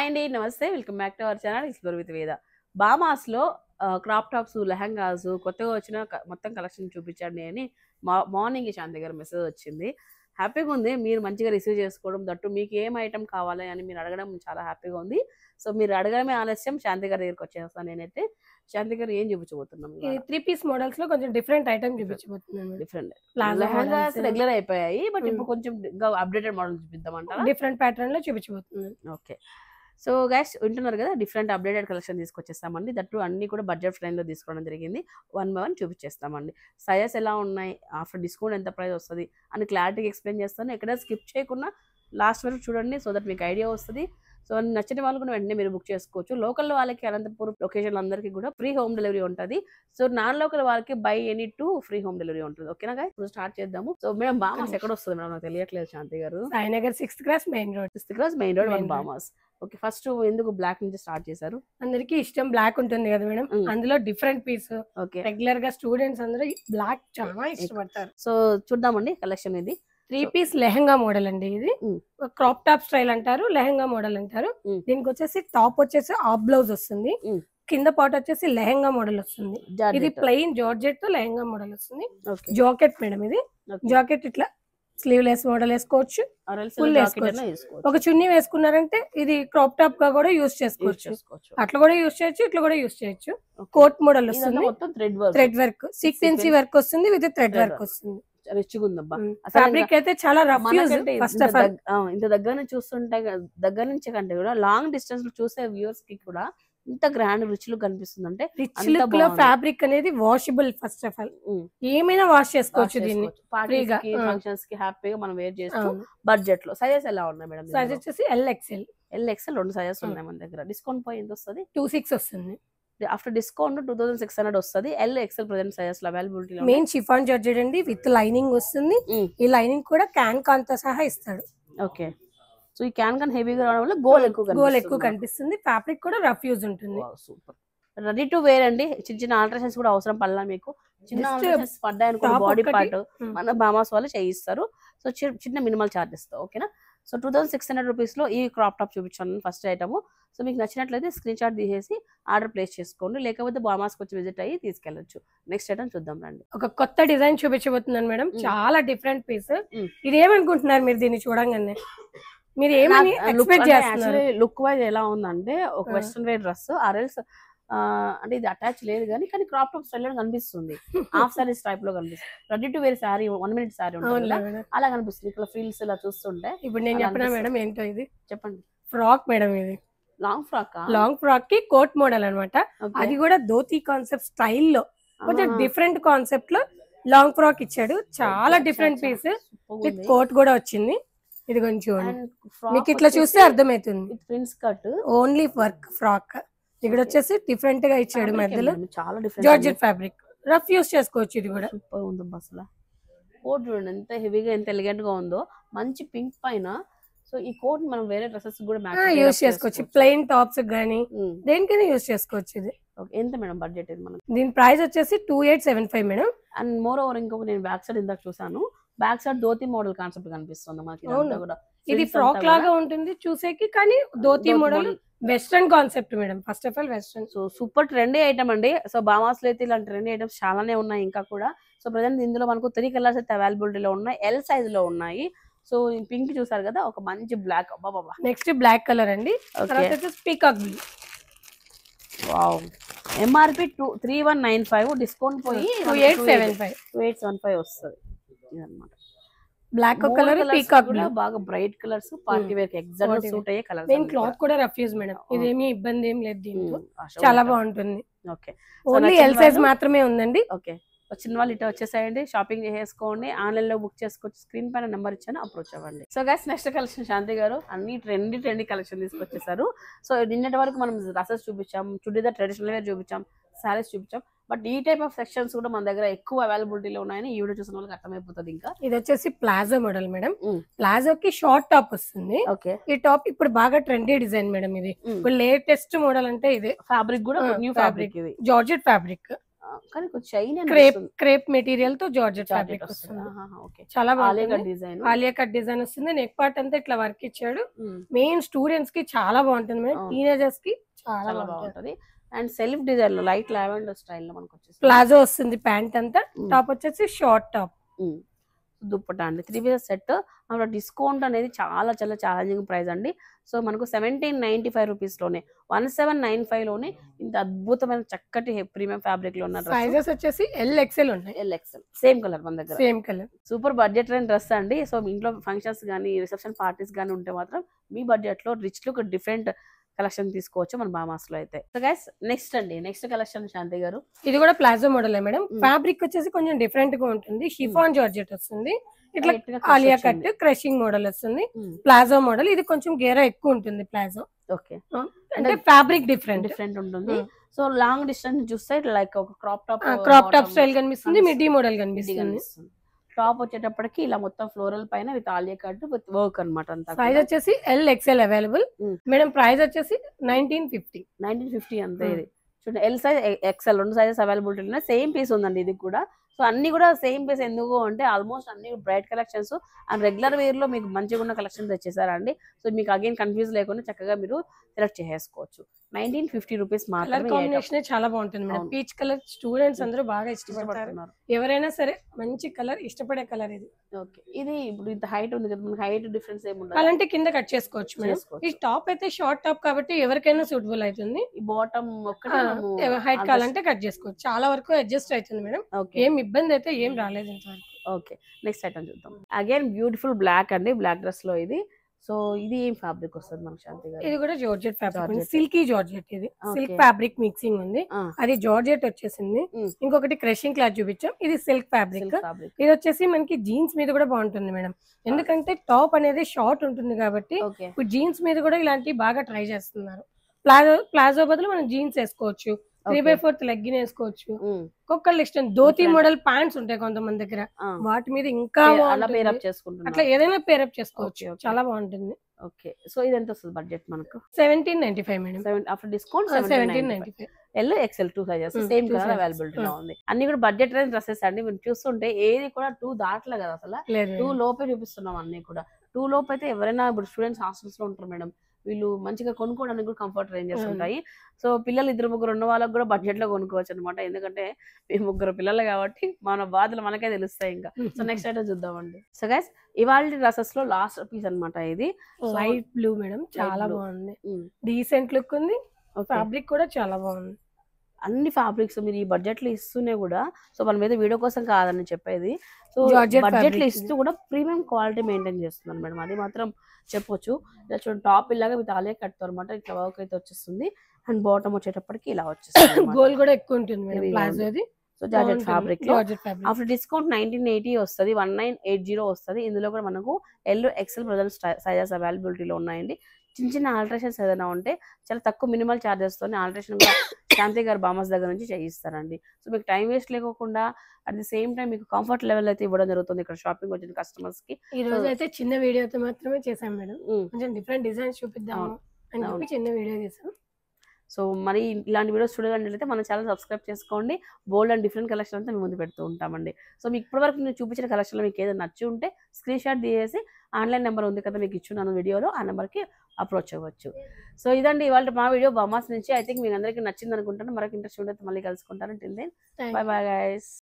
Hi అండి నమస్తే welcome back to our channel explore with Veda బామాస్లో క్రాప్ టాప్స్ లెహంగాస్ కొత్తగా వచ్చిన క- మొత్తం కలెక్షన్ చూపించండి అని మా మార్నింగ్ శాంతి గారు మెసేజ్ వచ్చింది హ్యాపీగా ఉంది మీరు మంచిగా రిసీవ్ చేసుకోవడం దట్టు మీకు ఏం ఐటమ్ కావాలి అని మీరు అడగడం చాలా హ్యాపీగా ఉంది సో మీరు అడగడమే ఆలస్యం శాంతి గారి దగ్గరికి వచ్చేస్తాను నేనైతే శాంతి గారు ఏం చూపించబోతున్నాం ఇది త్రీ పీస్ మోడల్స్ లో కొంచెం డిఫరెంట్ ఐటమ్ చూపించబోతున్నాను different Plazo lehengas models. Regular అయిపోయాయి బట్ ఇప్పుడు Mm. కొంచెం ఇంకా అప్డేటెడ్ మోడల్ చూపిద్దామంటారా డిఫరెంట్ ప్యాటర్న్ లో చూపించబోతున్నాను ఓకే సో గైస్ వింటున్నారు కదా డిఫరెంట్ అప్డేటెడ్ కలెక్షన్ తీసుకొచ్చేస్తామండి దట్టు అన్ని కూడా బడ్జెట్ ఫ్రెండ్లో తీసుకోవడం జరిగింది వన్ బై వన్ చూపించేస్తామండి సైజెస్ ఎలా ఉన్నాయి ఆఫ్టర్ డిస్కౌంట్ ఎంత ప్రైస్ వస్తుంది అని క్లారిటీగా ఎక్స్ప్లెయిన్ చేస్తాను ఎక్కడ స్కిప్ చేయకుండా లాస్ట్ వరకు చూడండి సో దట్ మీకు ఐడియా వస్తుంది సో నచ్చిన వాళ్ళు కూడా వెంటనే మీరు బుక్ చేసుకోవచ్చు లోకల్ వాళ్ళకి అనంతపురం లొకేషన్ అందరికీ కూడా ఫ్రీ హోమ్ డెలివరీ ఉంటుంది సో నాన్ లోకల్ వాళ్ళకి by any too free home delivery ఉంటుంది ఓకేనా guys? ఇప్పుడు స్టార్ట్ చేద్దాము సో మేడం బామాస్ ఎక్కడ వస్తుంది మేడం నాకు తెలియట్లేదు శాంతి గారు Sainagar sixth class main road sixth class main road one Main road. Bamas okay first ఎందుకు బ్లాక్ నుంచి స్టార్ట్ చేశారు అందరికి ఇష్టం బ్లాక్ ఉంటుంది కదా మేడం Mm. అందులో డిఫరెంట్ పీస్ ఓకే రెగ్యులర్ గా స్టూడెంట్స్ అందరూ బ్లాక్ చాలా ఇష్టపడతారు సో చూద్దామండి కలెక్షన్ ఇది త్రీ పీస్ లెహంగా మోడల్ అండి ఇది Mm. క్రాప్ టాప్ స్టైల్ అంటారు లెహంగా మోడల్ అంటారు Mm. దీనికి వచ్చేసి టాప్ వచ్చేసి ఆఫ్ బ్లౌజ్ వస్తుంది Mm. కింద పాట్ వచ్చేసి లెహంగా మోడల్ వస్తుంది ఇది జార్జెట్ ప్లెయిన్ జార్జెట్ తో లెహంగా మోడల్ వస్తుంది ఓకే జాకెట్ మేడం ఇది జాకెట్ ఇట్లా స్లీవ్ లెస్ మోడల్ వేసుకోవచ్చు full వేసుకోవచ్చు. వేసుకోవచ్చు ఒక చున్నీ వేసుకున్నారంటే ఇది క్రాప్ టాప్ గా కూడా యూస్ Use చేసుకోవచ్చు చేసుకోవచ్చు అట్లా కూడా యూస్ చేయొచ్చు ఇట్లా కూడా యూస్ చేయొచ్చు Okay. కోట్ మోడల్ ఇదంతా వస్తుంది మొత్తం thread work thread work sequence Sequence. Work వస్తుంది with thread Thread work work. వస్తుంది రిచ్గా ఉందబ్బా అసలు ఫ్యాబ్రిక్ అయితే చాలా రఫ్ యూజ్ మనకంటే ఫస్ట్ ఇంత ఆఫ్ ఆల్ దగ్- ఆ, ఇంత దగ్గర నుంచి చూస్తుంటే గా- దగ్గర నుంచి కంటే కూడా లాంగ్ డిస్టెన్స్ లో చూసే వ్యూవర్స్ కి కూడా ఇంత గ్రాండ్ రిచ్ లుక్ కనిపిస్తుంది అంటే రిచ్ అంత లుక్ లో బాగుంది. ఫ్యాబ్రిక్ అనేది వాషబుల్ ఫస్ట్ ఆఫ్ ఆల్ ఏమైనా వాష్ చేసుకోవచ్చు దీన్ని పార్టీస్ Free గా, కి ఆ. ఫంక్షన్స్ కి హ్యాపీగా మనం వేర్ చేస్తూ బడ్జెట్ లో సైజెస్ ఎలా ఉన్నాయి మేడం సైజ్ వచ్చేసి ఎల్ ఎక్స్ఎల్ ఎల్ ఎక్స్ఎల్ రెండు సైజెస్ ఆ. ఉన్నాయి మన దగ్గర డిస్కౌంట్ పోయి ఎంత వస్తుంది టూ సిక్స్ వస్తుంది after discount two thousand six hundred వస్తుంది L XL present sizes availability main chiffon georgette అండి విత్ లైనింగ్ వస్తుంది Mm. ఈ లైనింగ్ కూడా క్యాన్ కాన్ తో సహా ఇస్తాడు ఓకే సో ఈ క్యాన్ క్యాన్ హెవీగా రావడం వల్ల గోల్ ఎక్కువ గోల్ ఎక్కువ కనిపిస్తుంది ఫ్యాబ్రిక్ కూడా రఫ్ యూజ్ ఉంటుంది సూపర్ రెడీ టు వేర్ అండి చిన్న చిన్న ఆల్టరేషన్స్ కూడా అవసరం పడలా మీకు చిన్న Just ఆల్టరేషన్స్ పడ్డాయనుకో top బాడీ ఒకటి, పార్ట్ mm. మన బామాస్ వాళ్ళు చేయిస్తారు సో చిన్న మినిమల్ చార్జెస్ తో ఓకేనా so two thousand six hundred rupees లో ఈ క్రాప్ టాప్ చూపించాను ఫస్ట్ ఐటమ్ సో మీకు నచ్చినట్లయితే స్క్రీన్ షాట్ తీసేసి ఆర్డర్ ప్లేస్ చేసుకోండి లేకపోతే బామాస్కి వచ్చి విజిట్ అయ్యి తీసుకెళ్ళొచ్చు నెక్స్ట్ ఐటమ్ చూద్దాం రండి ఒక కొత్త డిజైన్ చూపించబోతున్నాను మేడం Mm. చాలా డిఫరెంట్ పీస్ Mm. ఇది ఏమనుకుంటున్నారు మీరు దీన్ని చూడంగానే మీరు ఏమని ఎక్స్పెక్ట్ చేస్తున్నారు లుక్ వైజ్ ఎలా ఉందంటే ఒక ఆ. వెస్ట్రన్ వేర్ డ్రెస్ ఆర్ఎల్స్ అంటే ఇది అటాచ్ లేదు కానీ కానీ క్రాప్ టాప్ స్టైల్ లో కనిపిస్తుంది హాఫ్ సారీస్ టైప్ లో కనిపిస్తుంది ready to wear sari one minute sari ఉంటుంది అవునులే కదా, మేడం. అలా కనిపిస్తుంది ఇక్కడ ఫ్రీల్స్ ఇలా చూస్తుంటే ఇప్పుడు నేను అలా చెప్పిన అనిపిస్తుంది. మేడం ఏంటో ఇది చెప్పండి ఫ్రాక్ మేడం ఇది లాంగ్ ఫ్రాక్ లాంగ్ ఫ్రాక్ కి కోట్ మోడల్ అన్నమాట అది కూడా ధోతి కాన్సెప్ట్ స్టైల్లో కొంచెం డిఫరెంట్ కాన్సెప్ట్ లో లాంగ్ ఫ్రాక్ ఇచ్చాడు చాలా డిఫరెంట్ పీస్ విత్ కోట్ కూడా వచ్చింది ఇది కొంచెం చూడండి మీకు ఇట్లా చూస్తే అర్థమవుతుంది with prince cut only work frock ఇక్కడ వచ్చేసి డిఫరెంట్ గా ఇచ్చాడు మధ్యలో చాలా different georgette fabric rough use చేసుకోవచ్చు ఇది కూడా సూపర్ ఉంది అసలు కోట్ చూడండి ఎంత హెవీగా ఎంత ఎలిగెంట్ గా ఉందో మంచి పింక్ పైన సో ఈ కోట్ మనం వేరే డ్రెస్సెస్ కూడా యూస్ చేసుకోవచ్చు ప్లెయిన్ టాప్స్ గానీ ఉమ్, దేనికైనా యూస్ చేసుకోవచ్చు ఇది okay. ఎంత మేడం బడ్జెట్ ఇది మనకి దీని ప్రైస్ వచ్చేసి two eight seven five madam and more over ఇంకొక నేను బ్యాక్ సైడ్ ఇందాక చూసాను back side dhoti model concept కనిపిస్తుంది మనకి ఇదంతా అవును. కూడా ఇది Frills ఫ్రాక్ అంతా లాగా ఉంటుంది చూసేకి కానీ dhoti model western concept madam first of all western so super trendy item అండి సో బామాస్ లో అయితే ఇలాంటి ట్రెండీ ఐటమ్స్ చాలానే ఉన్నాయి ఇంకా కూడా సో ప్రజెంట్ ఇందులో మనకు త్రీ కలర్స్ అయితే అవైలబిలిటీలో ఉన్నాయి ఎల్ సైజ్ లో ఉన్నాయి సో పింక్ చూసారు కదా ఒక మంచి బ్లాక్ బాబా నెక్స్ట్ బ్లాక్ కలర్ అండి ఓకే తర్వాత వచ్చేసి peacock blue wow MRP two three one nine five discount పోయి two eight seven five two eight seven five వస్తుంది ఇదన్నమాట బ్లాక్ మూడు కలర్ colours పీకాక్ కూడా బ్లూ బాగా bright colours party wear exact Party suit అయ్యే colours main cloth కూడా rough use madam ఇదేమి ఇబ్బంది ఏం లేదు దీంతో చాలా చాలా బాగుంటుంది ఓకే ఓన్లీ నచ్చిన ఎల్ సైజ్ వాళ్ళు- మాత్రమే ఉందండి ఓకే వచ్చిన వాళ్ళు ఇటు వచ్చేసేయండి షాపింగ్ చేసేసుకోండి ఆన్లైన్ లో బుక్ చేసుకోవచ్చు స్క్రీన్ పైన నెంబర్ ఇచ్చాను అప్రోచ్ అవ్వండి so guys next collection Shanti గారు అన్ని ట్రెండీ ట్రెండీ కలెక్షన్ తీసుకొచ్చేసారు సో నిన్నటి వరకు మనం డ్రెస్సెస్ చూపించాం చుడీదార్ ట్రెడిషనల్ వేర్ చూపించాం సారీస్ చూపించాం బట్ ఈ టైప్ ఆఫ్ సెక్షన్స్ కూడా మన దగ్గర ఎక్కువ అవైలబిలిటీలో ఉన్నాయని ఈ వీడియో చూసిన వాళ్ళకి అర్థమైపోతుంది ఇంకా ఇది వచ్చేసి palazzo model madam Mm. Palazzo కి షార్ట్ టాప్ వస్తుంది ఓకే ఈ టాప్ ఇప్పుడు బాగా ట్రెండీ డిజైన్ మేడం ఇది ఇప్పుడు లేటెస్ట్ మోడల్ అంటే ఇదే ఫ్యాబ్రిక్ కూడా ఆ, న్యూ fabric. ఫ్యాబ్రిక్ ఇది జార్జెట్ ఫ్యాబ్రిక్ కానీ కొంచెం షైన్ క్రేప్ క్రేప్ మెటీరియల్ తో జార్జెట్ ఫ్యాబ్రిక్ వస్తుంది వస్తుంది ఓకే చాలా ఆలియా బాగుంటుంది డిజైన్ ఆలియా కట్ డిజైన్ వస్తుంది నెక్ పార్ట్ అంతా ఇట్లా వర్క్ ఇచ్చాడు మెయిన్ స్టూడెంట్స్ కి చాలా బాగుంటుంది మేడం అవును. టీనేజర్స్ కి చాలా చాలా బాగుంటుంది బాగుంటుంది అండ్ సెల్ఫ్ డిజైన్ లో లైట్ లావెండర్ స్టైల్ లో మనకు వచ్చేసి ప్లాజో వస్తుంది ప్యాంట్ అంతా టాప్ వచ్చేసి షార్ట్ టాప్ దుప్పట అండి త్రీ పీసెస్ సెట్ అక్కడ డిస్కౌంట్ అనేది చాలా చాలా ఛాలెంజింగ్ ప్రైస్ అండి సో మనకు సెవెంటీన్ నైన్టీ ఫైవ్ రూపీస్లోనే వన్ సెవెన్ నైన్ లోనే ఇంత అద్భుతమైన చక్కటి ప్రీమియం ఫ్యాబ్రిక్ లో ఉన్న డ్రెస్ సైజెస్ వచ్చేసి ఎల్ ఎక్సెల్ ఉన్నాయి ఎల్ఎక్సెల్ సేమ్ కలర్ మన దగ్గర same colour super budget rain dress అండి సో మీ ఇంట్లో ఫంక్షన్స్ కానీ రిసెప్షన్ పార్టీస్ కానీ ఉంటే మాత్రం మీ బడ్జెట్ లో రిచ్ లుక్ డిఫరెంట్ కలెక్షన్ తీసుకోవచ్చు మన బామాస్ లో అయితే సో గైస్ నెక్స్ట్ అండి నెక్స్ట్ కలెక్షన్ శాంతి గారు ఇది కూడా palazzo model madam Mm. Fabric వచ్చేసి కొంచెం డిఫరెంట్ గా ఉంటుంది షిఫాన్ జార్జెట్ వస్తుంది ఇట్లా Light గా ఆలియా crush కట్ వచ్చింది. క్రషింగ్ మోడల్ వస్తుంది Mm. ప్లాజో మోడల్ ఇది కొంచెం గేరా ఎక్కువ ఉంటుంది ప్లాజో ఓకే అంటే ఫ్యాబ్రిక్ డిఫరెంట్ డిఫరెంట్ ఉంటుంది Mm. సో లాంగ్ డిస్టెన్స్ చూస్తే లైక్ ఒక crop top crop top style కనిపిస్తుంది మిడ్డీ మోడల్ కనిపిస్తుంది టాప్ వచ్చేటప్పటికి ఇలా మొత్తం ఫ్లోరల్ పైన with Alia cut with work అనమాట అంతా సైజ్ వచ్చేసి L XL available Mm. Madam price వచ్చేసి నైన్టీన్ ఫిఫ్టీ నైన్టీన్ ఫిఫ్టీ అంతే Mm. ఇది చూడండి ఎల్ సైజ్ ఎక్సెల్ రెండు సైజెస్ అవైలబిలిటీ ఉన్నాయి సేమ్ పీస్ ఉందండి ఇది కూడా సో అన్ని కూడా సేమ్ పీస్ ఎందుకు అంటే ఆల్మోస్ట్ అన్ని bright collections and regular wear లో మీకు మంచిగా ఉన్న కలెక్షన్ తెచ్చేసారండి సో మీకు అగైన్ కన్ఫ్యూజ్ లేకుండా చక్కగా మీరు సెలెక్ట్ చేసేసుకోవచ్చు నైన్టీన్ ఫిఫ్టీ రూపీస్ కలర్ మాత్రమే కాంబినేషన్ చాలా బాగుంటుంది మేడం అవును. పీచ్ కలర్ స్టూడెంట్స్ అందరూ బాగా ఇష్టపడతారు ఇష్టపడుతున్నారు ఎవరైనా సరే మంచి కలర్ ఇష్టపడే కలర్ ఇది ఓకే ఇది ఇప్పుడు ఇంత హైట్ ఉంది కదా మనకి హైట్ డిఫరెన్స్ ఏమి ఉండదు అలాంటి కింద కట్ చేసుకోవచ్చు మేడం చేసుకోవచ్చు. ఈ టాప్ అయితే షార్ట్ టాప్ కాబట్టి ఎవరికైనా సూటబుల్ అవుతుంది ఈ బాటమ్ ఒక్కటే హైట్ కావాలంటే కట్ చేసుకోవచ్చు చాలా వరకు అడ్జస్ట్ అవుతుంది మేడం ఓకే ఏం ఇబ్బంది అయితే ఏం రాలేదు ఇంతవరకు ఓకే నెక్స్ట్ ఐటమ్ చూద్దాం అగైన్ బ్యూటిఫుల్ బ్లాక్ అండి బ్లాక్ డ్రెస్ లో ఇది సో ఇది ఏం ఫ్యాబ్రిక్ వస్తుంది మనకు శాంతి గారు ఇది కూడా georgette fabric Georgette. Silky georgette ఇది Okay. సిల్క్ ఫ్యాబ్రిక్ మిక్సింగ్ ఉంది ఆ. అది జార్జెట్ వచ్చేసింది Mm. ఇంకొకటి క్రషింగ్ క్లాత్ చూపించాం ఇది సిల్క్ ఫ్యాబ్రిక్ సిల్క్ ఫ్యాబ్రిక్ ఇది వచ్చేసి మనకి జీన్స్ మీద కూడా బాగుంటుంది మేడం ఎందుకంటే టాప్ అనేది షార్ట్ ఉంటుంది కాబట్టి ఓకే ఇప్పుడు జీన్స్ మీద కూడా ఇలాంటివి బాగా ట్రై చేస్తున్నారు ప్లాజో ప్లాజో బదులు మనం జీన్స్ వేసుకోవచ్చు త్రీ బై ఫోర్త్ లెగ్గిన్ వేసుకోవచ్చు ఒక్కొక్కళ్ళు ఇష్టం ధోతి Different. మోడల్ ప్యాంట్స్ ఉంటాయి కొంతమంది దగ్గర వాటి మీద ఇంకా అలా బాగుంటుంది. పేరప్ అట్లా చేసుకుంటున్నాం ఏదైనా పేరప్ చేసుకోవచ్చు Okay, okay. చాలా బాగుంటుంది ఓకే సో ఇది ఎంత వస్తుంది బడ్జెట్ మనకు seventeen ninety five madam seven after discount seventeen ninety five L XL two sizes Mm, same two colour sizes. Availability లో Mm. ఉంది అన్ని కూడా బడ్జెట్ రేంజ్ డ్రెస్సెస్ అండి మీరు చూస్తుంటే ఏది కూడా టూ దాటలే కదా అసలు లేదు టూ లోపే చూపిస్తున్నాం అన్ని కూడా టూ లోపు అయితే ఎవరైనా ఇప్పుడు స్టూడెంట్స్ హాస్టల్స్ లో ఉంటారు మేడం వీళ్ళు మంచిగా కొనుక్కోవడానికి కూడా కంఫర్ట్ రేంజెస్ అవును. ఉంటాయి సో పిల్లలు ఇద్దరు ముగ్గురు ఉన్న వాళ్ళకి కూడా బడ్జెట్ లో కొనుక్కోవచ్చు అనమాట ఎందుకంటే మేము ముగ్గురు పిల్లలు కాబట్టి మన బాధలు మనకే తెలుస్తాయి ఇంకా సో నెక్స్ట్ ఐటమ్ చూద్దామండి సో గైస్ ఇవాళ డ్రెస్సెస్ లో లాస్ట్ పీస్ అన్నమాట ఇది లైట్ బ్లూ మేడం చాలా blue. బాగుంది Mm. డీసెంట్ లుక్ ఉంది Okay. ఫ్యాబ్రిక్ కూడా చాలా బాగుంది అన్ని ఫ్యాబ్రిక్స్ మీరు ఈ బడ్జెట్ లో ఇస్తూనే కూడా సో మన మీద వీడియో కోసం కాదని చెప్పేది సో Georgette బడ్జెట్ లో fabric ఇస్తూ కూడా ప్రీమియం క్వాలిటీ మెయింటైన్ చేస్తున్నాను మేడం అది మాత్రం చెప్పొచ్చు ఇలా చూడండి టాప్ ఇలాగా విత్ ఆలే కట్తో అనమాట ఇట్లా వర్క్ అయితే వచ్చేస్తుంది అండ్ బాటమ్ వచ్చేటప్పటికి ఇలా వచ్చేస్తుంది గోల్ కూడా ఎక్కువ ఉంటుంది మేడం Heavy గా ప్లాజోది సో జార్జెట్ ఫ్యాబ్రిక్ లో georgette fabric after discount nineteen eighty వస్తుంది వన్ నైన్ ఎయిట్ జీరో వస్తుంది ఇందులో కూడా మనకు ఎల్ ఎక్సెల్ ప్రజెంట్ సైజెస్ అవైలబిలిటీలో ఉన్నాయండి చిన్న చిన్న ఆల్టరేషన్స్ ఏదైనా ఉంటే చాలా తక్కువ మినిమల్ తోనే ఆల్టరేషన్ కూడా శాంతి గారు బామస్ దగ్గర నుంచి చేయిస్తారండి సో మీకు టైం వేస్ట్ లేకోకుండా అట్ ది సేమ్ టైం మీకు కంఫర్ట్ లెవెల్ అయితే ఇవ్వడం జరుగుతుంది ఇక్కడ షాపింగ్ వచ్చిన కస్టమర్స్ కి ఈ రోజు అయితే చిన్న వీడియోతో మాత్రమే చేసాం మేడం ఉమ్. కొంచెం డిఫరెంట్ డిజైన్స్ చూపిద్దాము అవును. అని చెప్పి అవును. చిన్న వీడియో చేసాం సో మరి ఇలాంటి వీడియోస్ చూడాలంటే మన ఛానల్ సబ్స్క్రైబ్ చేసుకోండి బోల్డ్ అండ్ డిఫరెంట్ కలెక్షన్ అంతా మేము ముందు పెడుతూ ఉంటామండి సో మీకు ఇప్పటివరకు నేను చూపించిన కలెక్షన్లో మీకు ఏదైనా నచ్చి ఉంటే స్క్రీన్ షాట్ తీసేసి ఆన్లైన్ నెంబర్ ఉంది కదా మీకు ఇచ్చున్నాను వీడియోలో ఆ నెంబర్కి అప్రోచ్ అవ్వచ్చు సో ఇదండి ఇవాళ మా వీడియో బమాస్ నుంచి ఐ థింక్ మీకు అందరికీ నచ్చింది అనుకుంటాను మరొక ఇంట్రెస్ట్ ఉంటే మళ్ళీ కలుసుకుంటాను till then Thank bye bye guys